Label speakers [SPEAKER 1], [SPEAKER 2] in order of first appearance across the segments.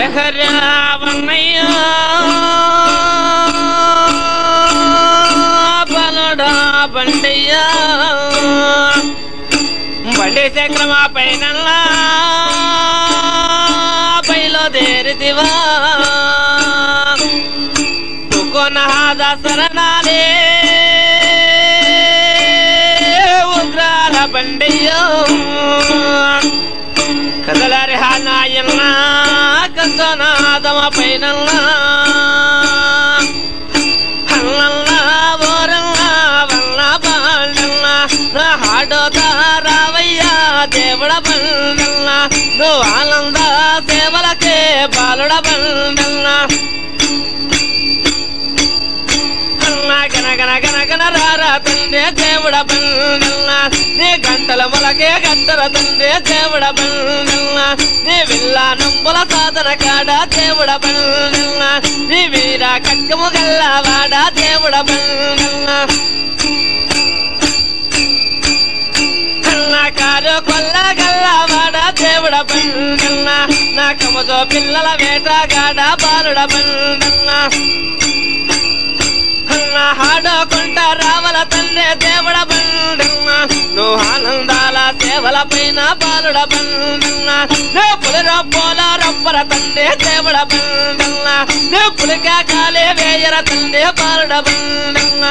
[SPEAKER 1] హరావన్నయ్య బలడా బండయ్య బండి చక్రమా పైన బయలుదేరిదివా తుకొనహాద శరణాలే ఉగ్రాల బండయ్యో కదలరి హానాయన్న కందనాదమ పైన హల్లల్లా ఓరల్లా వల్ల బాండల్ల నా హాడోతా రావయ్యా దేవుడ బండల్ల నువ్వు ఆనంద సేవలకే బాలుడ బండల్ల గన గన గన గన రారా తండ్రి దేవుడ బండల్ల నీ గంటల మొలకే గంటల తండ్రి దేవుడ బండల్ల నీ విల్ల నంబుల సాధన కాడ దేవుడ బండల్ల నీ వీర కక్కము గల్లవాడ దేవుడ బండల్ల కన్నాకారు కొల్ల గల్లవాడ దేవుడ బండల్ల నా కమతో పిల్లల వేటగాడ బాలుడ బండల్ల అన్న హాడకుంట రావల తండ్రి దేవుడ బండన్న నువ్వు ఆనందాల సేవల పైన బాలుడ బండన్న నే పులిర పోల రప్పర తండ్రి దేవుడ బండన్న నే పులికా కాలే వేయర తండ్రి బాలుడ బండన్న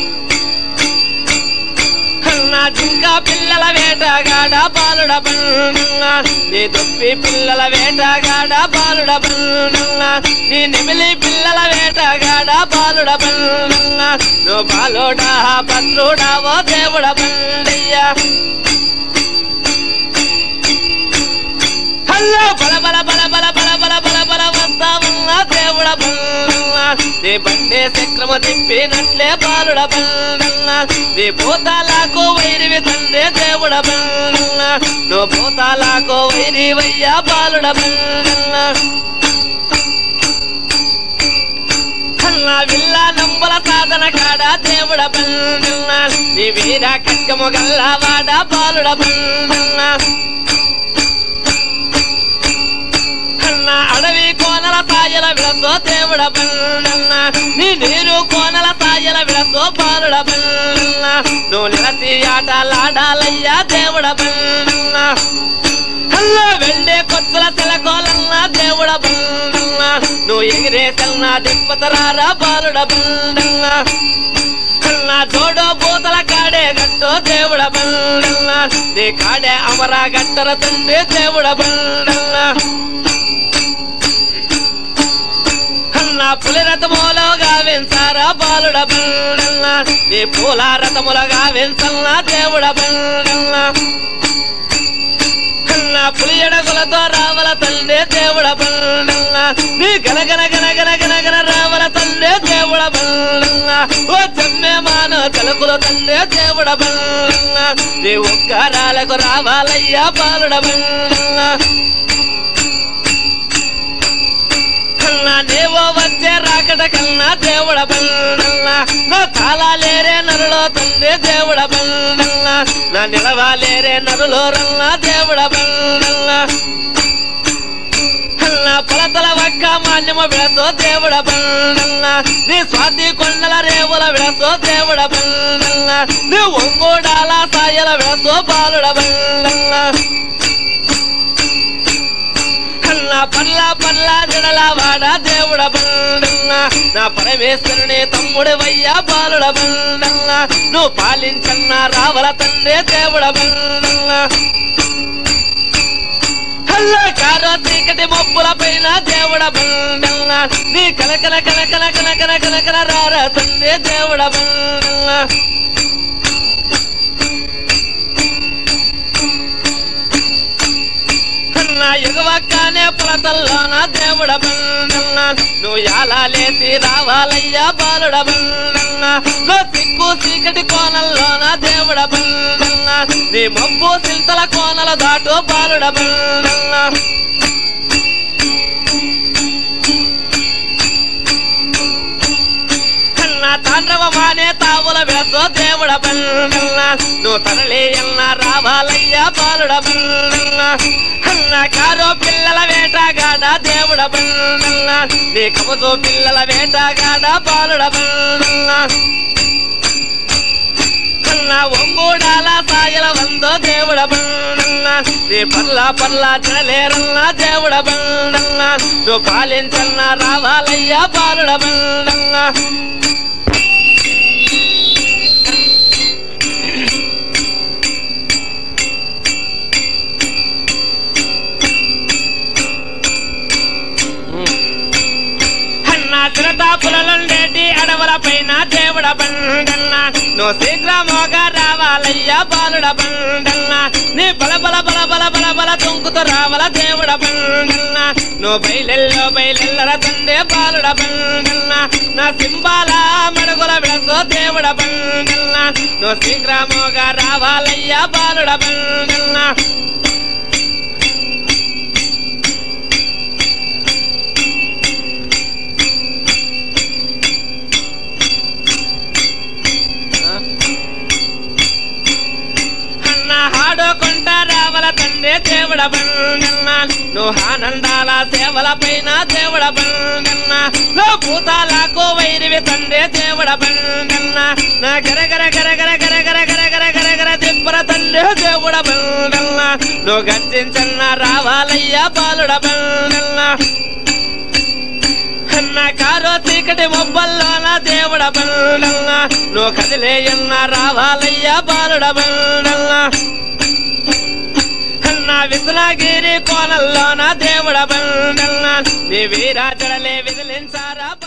[SPEAKER 1] అన్న జింక పిల్లల వేటగాడ బాలుడ బండన్న నీ దుప్పి పిల్లల వేటగాడ బాలుడ బండన్న నీ నెమిలి పిల్లల వేటగాడ బాలుడ బండన్న నువ్వు బాలుడా భద్రుడా ఓ దేవుడ బండయ్యా హల్లో బల బల బల బల బల బల బల బల వస్తా ఉన్న దేవుడ బండన్న నీ బండే చక్రమ తిప్పినట్లే బాలుడ బండన్న నీ భూతాలకు వైరివి తండ్రి దేవుడ బండన్న నువ్వు భూతాలకు వైరి వయ్యా బాలుడ బండన్న కన్న విల్ల నంబల సాధన కాడ దేవుడ బండన్న నీ వీర కక్కము గల్లవాడ బాలుడ బండన్న అన్న అడవి కోనల తాయల విడతో దేవుడ బండన్న నీ నీరు కోనల తాయల విడతో బాలుడ బండన్న నువ్వు నిలతి ఆటలాడాలయ్యా దేవుడ బండన్న అల్ల వెళ్ళే కొత్తల తెలకోలన్న దేవుడ బండన్న నువ్వు ఎగిరే తెల్ల దిప్పతరారా బాలుడ బండన్న అన్న జోడో బూతల కాడే గట్టో దేవుడ బండన్న నీ కాడే అమరా గట్టర తండ్రి దేవుడ బండన్న అన్న పులి రథములుగా వెంచారా బాలుడ బండన్న నీ పూల రథములుగా వెంచల్న దేవుడ బండన్న అన్న పులి ఎడగులతో రావల తండ్రి దేవుడ బండన్న నీ గనగన గనగన గనగన రావల తండ్రి దేవుడ బండన్న ఓ చెమ్మె మాన తలుకుల తండ్రి దేవుడ బండన్న నీ ఉగ్గారాలకు రావాలయ్యా బాలుడ బండన్న కన్నా నేవో వచ్చే రాకట కన్నా దేవుడ బండల్ల నా తాళాలేరే నరులో తండ్రి దేవుడ బండల్ల నా నిలవాలేరే నరులో రల్ల దేవుడ బండల్ల కన్నా పొలతల వక్క మాన్యమ విడతో దేవుడ బండల్ల నీ స్వాతి కొండల రేవుల విడతో దేవుడ బండల్ల నీ ఒంగోడాల సాయల విడతో బాలుడ బండల్ల కన్నా పల్ల పల్ల జడల వాడ దేవుడ బండన్న నా పరమేశ్వరుని తమ్ముడు వయ్యా బాలుడ బండన్న నువ్వు పాలించన్న రావల తండ్రి దేవుడ బండన్న హల్ల కారో చీకటి మబ్బుల పైన దేవుడ బండన్న నీ కలకల కలకల కలకల కలకల రారా తండ్రి దేవుడ బండన్న నా ఎగవక్కనే పొలతల్లోన దేవుడ బండన్న నువ్వు ఎలా లేచి రావాలయ్యా బాలుడ బండన్న నువ్వు సిక్కు చీకటి కోనల్లోన దేవుడ బండన్న నీ మబ్బు సిల్తల కోనల దాటు బాలుడ బండన్న కన్నా తాండ్రవ మానే తావుల వేసో దేవుడ బండన్న నువ్వు తరలి ఎన్న రావాలయ్యా బాలుడ బండన్న అన్న కారో పిల్లల వేటగాడ కాడ దేవుడ బండల్ల నీ కమతో పిల్లల వేట కాడ బాలుడ బండల్ల కన్నా ఒంగూడాల సాయల వందో దేవుడ బండల్ల నీ పర్ల పర్ల జలేరల్ల దేవుడ బండల్ల నువ్వు పాలించన్న రావాలయ్యా బాలుడ బండల్ల అన్న చిరతాపులండేటి అడవుల పైన దేవుడ బండన్న నువ్వు శీఘ్రమోగా రావాలయ్యా బాలుడ బండన్న నీ బల బల బల బల బల బల తుంకుతూ రావాల దేవుడ బండన్న నువ్వు బయలెల్లో బయలెల్లర తండే బాలుడ బండన్న నా సింబాల మడుగుల విడసో దేవుడ బండన్న నువ్వు శీఘ్రమోగా రావాలయ్యా బాలుడ బండన్న అన్న హాడుకుంట రావల తండ్రి దేవుడ బండన్న నువ్వు ఆనందాల సేవల పైన దేవుడ బండన్న నువ్వు భూతాలకు వైరివి తండ్రి దేవుడ బండన్న నా గరగర గరగర గరగర గరగర గరగర దిబ్బర తండ్రి దేవుడ బండన్న నువ్వు గర్జించన్న రావాలయ్యా బాలుడ బండన్న అన్న కారో చీకటి మొబ్బల్లోన దేవుడ బండల్ల నువ్వు కదిలేయన్న రావాలయ్యా బాలుడ బండల్ల అన్న విశ్వగిరి కోనల్లోన దేవుడ బండల్ల నీ వీరాజడలే విదిలించారా